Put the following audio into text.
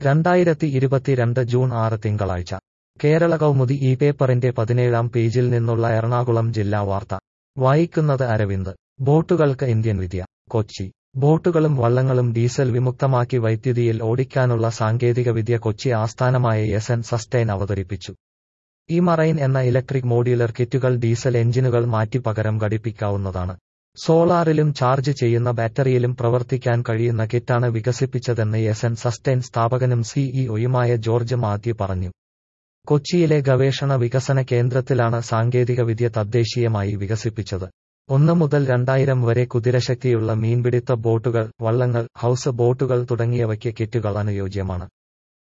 രണ്ടായിരത്തി ഇരുപത്തിരണ്ട് ജൂൺ ആറ് തിങ്കളാഴ്ച കേരള കൗമുദി ഈ പേപ്പറിന്റെ പതിനേഴാം പേജിൽ നിന്നുള്ള എറണാകുളം ജില്ലാ വാർത്ത വായിക്കുന്നത് അരവിന്ദ് ബോട്ടുകൾക്ക് ഇന്ത്യൻ വിദ്യ കൊച്ചി ബോട്ടുകളും വള്ളങ്ങളും ഡീസൽ വിമുക്തമാക്കി വൈദ്യുതിയിൽ ഓടിക്കാനുള്ള സാങ്കേതികവിദ്യ കൊച്ചി ആസ്ഥാനമായ എസ് എൻ സസ്റ്റൈൻ അവതരിപ്പിച്ചു ഈ മറൈൻ എന്ന ഇലക്ട്രിക് മോഡ്യൂലർ കിറ്റുകൾ ഡീസൽ എഞ്ചിനുകൾ മാറ്റി പകരം ഘടിപ്പിക്കാവുന്നതാണ് സോളാറിലും ചാർജ് ചെയ്യുന്ന ബാറ്ററിയിലും പ്രവർത്തിക്കാൻ കഴിയുന്ന കിറ്റാണ് വികസിപ്പിച്ചതെന്ന് എസ് എൻ സസ്റ്റൈൻ സ്ഥാപകനും സിഇഒയുമായ ജോർജ് മാത്യു പറഞ്ഞു കൊച്ചിയിലെ ഗവേഷണ വികസന കേന്ദ്രത്തിലാണ് സാങ്കേതികവിദ്യ തദ്ദേശീയമായി വികസിപ്പിച്ചത് ഒന്ന് മുതൽ രണ്ടായിരം വരെ കുതിരശക്തിയുള്ള മീൻപിടുത്ത ബോട്ടുകൾ വള്ളങ്ങൾ ഹൌസ് ബോട്ടുകൾ തുടങ്ങിയവയ്ക്ക് കിറ്റുകൾ അനുയോജ്യമാണ്